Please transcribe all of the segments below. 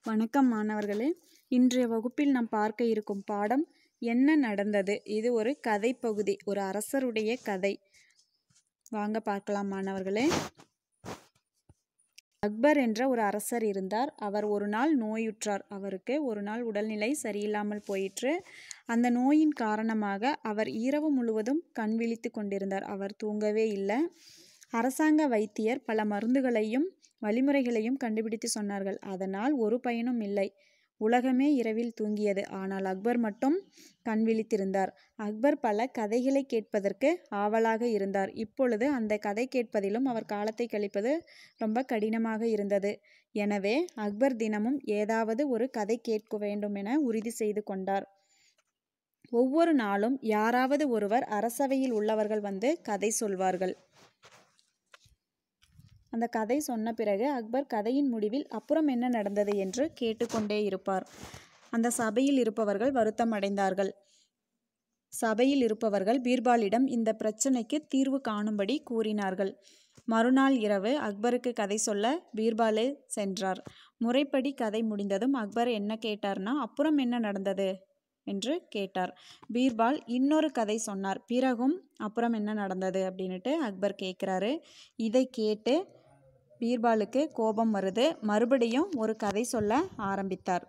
வணக்கம் மாணவர்களே இன்றைய வகுப்பில் நாம் பார்க்க இருக்கும் பாடம் என்ன நடந்தது இது ஒரு கதை பகுதி ஒரு அரசருடைய கதை வாங்க பார்க்கலாம் மாணவர்களே அக்பர் என்ற ஒரு அரசர் இருந்தார் அவர் ஒரு நாள் நோயுற்றார் அவருக்கு ஒரு நாள் உடல்நிலை சரியில்லாமல் போயிற்று அந்த நோயின் காரணமாக அவர் இரவு முழுவதும் கண் விழித்து கொண்டிருந்தார் அவர் தூங்கவே இல்லை அரசாங்க வைத்தியர் பல மருந்துகளையும் வழிமுறைகளையும் கண்டுபிடித்து சொன்னார்கள் அதனால் ஒரு பயனும் இல்லை உலகமே இரவில் தூங்கியது ஆனால் அக்பர் மட்டும் கண் விழித்திருந்தார் அக்பர் பல கதைகளை கேட்பதற்கு ஆவலாக இருந்தார் இப்பொழுது அந்த கதை கேட்பதிலும் அவர் காலத்தை கழிப்பது ரொம்ப கடினமாக இருந்தது எனவே அக்பர் தினமும் ஏதாவது ஒரு கதை கேட்க வேண்டும் என உறுதி செய்து கொண்டார் ஒவ்வொரு நாளும் யாராவது ஒருவர் அரசவையில் உள்ளவர்கள் வந்து கதை சொல்வார்கள் அந்த கதை சொன்ன பிறகு அக்பர் கதையின் முடிவில் அப்புறம் என்ன நடந்தது என்று கேட்டுக்கொண்டே இருப்பார் அந்த சபையில் இருப்பவர்கள் வருத்தம் அடைந்தார்கள் சபையில் இருப்பவர்கள் பீர்பாலிடம் இந்த பிரச்சனைக்கு தீர்வு காணும்படி கூறினார்கள் மறுநாள் இரவு அக்பருக்கு கதை சொல்ல பீர்பாலே சென்றார் முறைப்படி கதை முடிந்ததும் அக்பர் என்ன கேட்டார்னா அப்புறம் என்ன நடந்தது என்று கேட்டார் பீர்பால் இன்னொரு கதை சொன்னார் பிறகும் அப்புறம் என்ன நடந்தது அப்படின்னுட்டு அக்பர் கேட்குறாரு இதை கேட்டு பீர்பாலுக்கு கோபம் வருது மறுபடியும் ஒரு கதை சொல்ல ஆரம்பித்தார்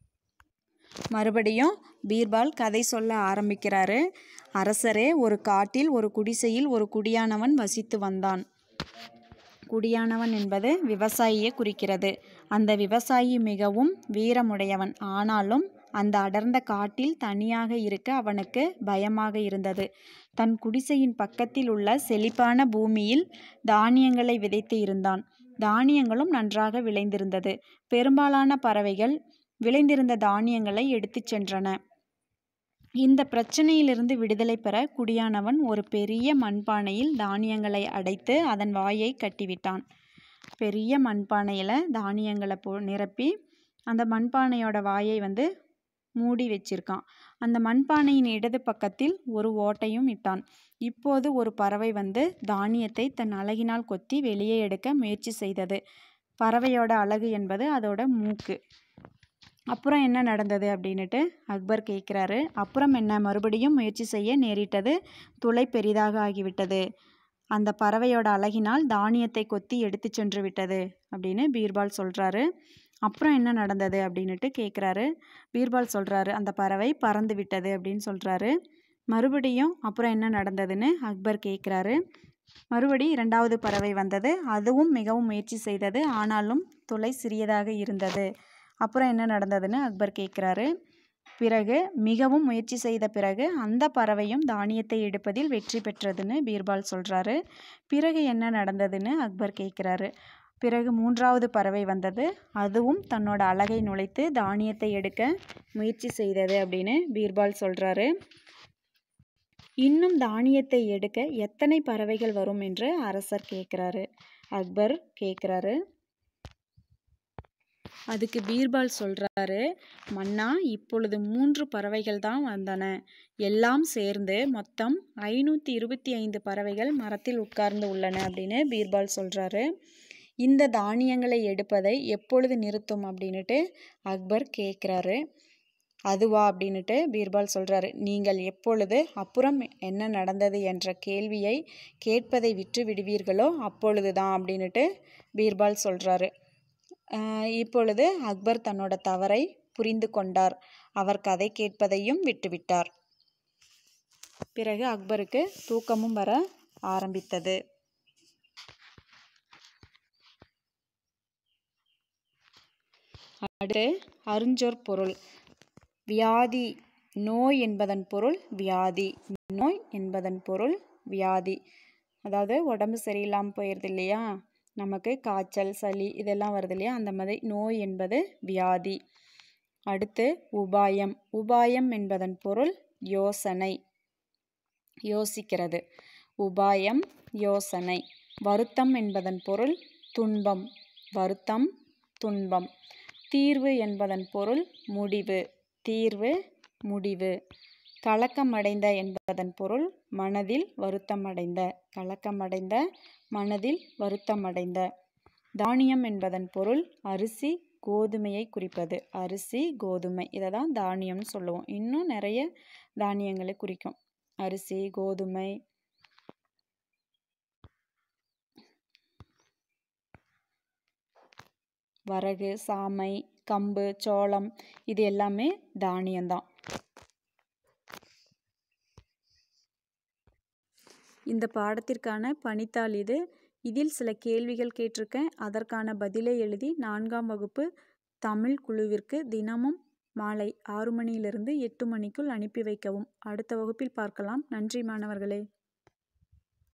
மறுபடியும் பீர்பால் கதை சொல்ல ஆரம்பிக்கிறாரு அரசரே ஒரு காட்டில் ஒரு குடிசையில் ஒரு குடியானவன் வசித்து வந்தான் குடியானவன் என்பது விவசாயியை குறிக்கிறது அந்த விவசாயி மிகவும் வீரமுடையவன் ஆனாலும் அந்த அடர்ந்த காட்டில் தனியாக இருக்க அவனுக்கு பயமாக இருந்தது தன் குடிசையின் பக்கத்தில் உள்ள செழிப்பான பூமியில் தானியங்களை விதைத்து இருந்தான் தானியங்களும் நன்றாக விளைந்திருந்தது பெரும்பாலான பறவைகள் விளைந்திருந்த தானியங்களை எடுத்துச் சென்றன இந்த பிரச்சனையிலிருந்து விடுதலை பெற குடியானவன் ஒரு பெரிய மண்பானையில் தானியங்களை அடைத்து அதன் வாயை கட்டிவிட்டான் பெரிய மண்பானையில் தானியங்களை போ நிரப்பி அந்த மண்பானையோட வாயை வந்து மூடி வச்சிருக்கான் அந்த மண்பானையின் இடது பக்கத்தில் ஒரு ஓட்டையும் இட்டான் இப்போது ஒரு பறவை வந்து தானியத்தை தன் அழகினால் கொத்தி வெளியே எடுக்க முயற்சி செய்தது பறவையோட அழகு என்பது அதோட மூக்கு அப்புறம் என்ன நடந்தது அப்படின்னுட்டு அக்பர் கேட்குறாரு அப்புறம் என்ன மறுபடியும் முயற்சி செய்ய நேரிட்டது துளை பெரிதாக ஆகிவிட்டது அந்த பறவையோட அழகினால் தானியத்தை கொத்தி எடுத்து சென்று விட்டது அப்படின்னு பீர்பால் சொல்கிறாரு அப்புறம் என்ன நடந்தது அப்படின்னுட்டு கேட்குறாரு பீர்பால் சொல்கிறாரு அந்த பறவை பறந்து விட்டது அப்படின்னு சொல்கிறாரு மறுபடியும் அப்புறம் என்ன நடந்ததுன்னு அக்பர் கேட்குறாரு மறுபடி இரண்டாவது பறவை வந்தது அதுவும் மிகவும் முயற்சி செய்தது ஆனாலும் துளை சிறியதாக இருந்தது அப்புறம் என்ன நடந்ததுன்னு அக்பர் கேட்குறாரு பிறகு மிகவும் முயற்சி செய்த பிறகு அந்த பறவையும் தானியத்தை எடுப்பதில் வெற்றி பெற்றதுன்னு பீர்பால் சொல்கிறாரு பிறகு என்ன நடந்ததுன்னு அக்பர் கேட்குறாரு பிறகு மூன்றாவது பறவை வந்தது அதுவும் தன்னோட அழகை நுழைத்து தானியத்தை எடுக்க முயற்சி செய்தது அப்படின்னு பீர்பால் சொல்கிறாரு இன்னும் தானியத்தை எடுக்க எத்தனை பறவைகள் வரும் என்று அரசர் கேட்குறாரு அக்பர் கேட்குறாரு அதுக்கு பீர்பால் சொல்கிறாரு மன்னா இப்பொழுது மூன்று பறவைகள் தான் வந்தன எல்லாம் சேர்ந்து மொத்தம் ஐநூற்றி இருபத்தி ஐந்து பறவைகள் மரத்தில் உட்கார்ந்து உள்ளன அப்படின்னு பீர்பால் சொல்கிறாரு இந்த தானியங்களை எடுப்பதை எப்பொழுது நிறுத்தும் அப்படின்னுட்டு அக்பர் கேட்குறாரு அதுவா அப்படின்னுட்டு பீர்பால் சொல்கிறாரு நீங்கள் எப்பொழுது அப்புறம் என்ன நடந்தது என்ற கேள்வியை கேட்பதை விட்டு விடுவீர்களோ அப்பொழுது தான் அப்படின்னுட்டு பீர்பால் சொல்கிறாரு இப்பொழுது அக்பர் தன்னோட தவறை புரிந்து கொண்டார் அவர் கதை கேட்பதையும் விட்டுவிட்டார் பிறகு அக்பருக்கு தூக்கமும் வர ஆரம்பித்தது அடுத்து அருஞ்சொற் பொருள் வியாதி நோய் என்பதன் பொருள் வியாதி நோய் என்பதன் பொருள் வியாதி அதாவது உடம்பு சரியில்லாமல் போயிடுது இல்லையா நமக்கு காய்ச்சல் சளி இதெல்லாம் வருது இல்லையா அந்த மாதிரி நோய் என்பது வியாதி அடுத்து உபாயம் உபாயம் என்பதன் பொருள் யோசனை யோசிக்கிறது உபாயம் யோசனை வருத்தம் என்பதன் பொருள் துன்பம் வருத்தம் துன்பம் தீர்வு என்பதன் பொருள் முடிவு தீர்வு முடிவு கலக்கமடைந்த என்பதன் பொருள் மனதில் வருத்தமடைந்த கலக்கமடைந்த மனதில் வருத்தமடைந்த தானியம் என்பதன் பொருள் அரிசி கோதுமையை குறிப்பது அரிசி கோதுமை இதை தான் தானியம்னு சொல்லுவோம் இன்னும் நிறைய தானியங்களை குறிக்கும் அரிசி கோதுமை வரகு சாமை கம்பு சோளம் இது எல்லாமே தானியம்தான் இந்த பாடத்திற்கான பணித்தாள் இது இதில் சில கேள்விகள் கேட்டிருக்கேன் அதற்கான பதிலை எழுதி நான்காம் வகுப்பு தமிழ் குழுவிற்கு தினமும் மாலை ஆறு மணியிலிருந்து எட்டு மணிக்குள் அனுப்பி வைக்கவும் அடுத்த வகுப்பில் பார்க்கலாம் நன்றி மாணவர்களே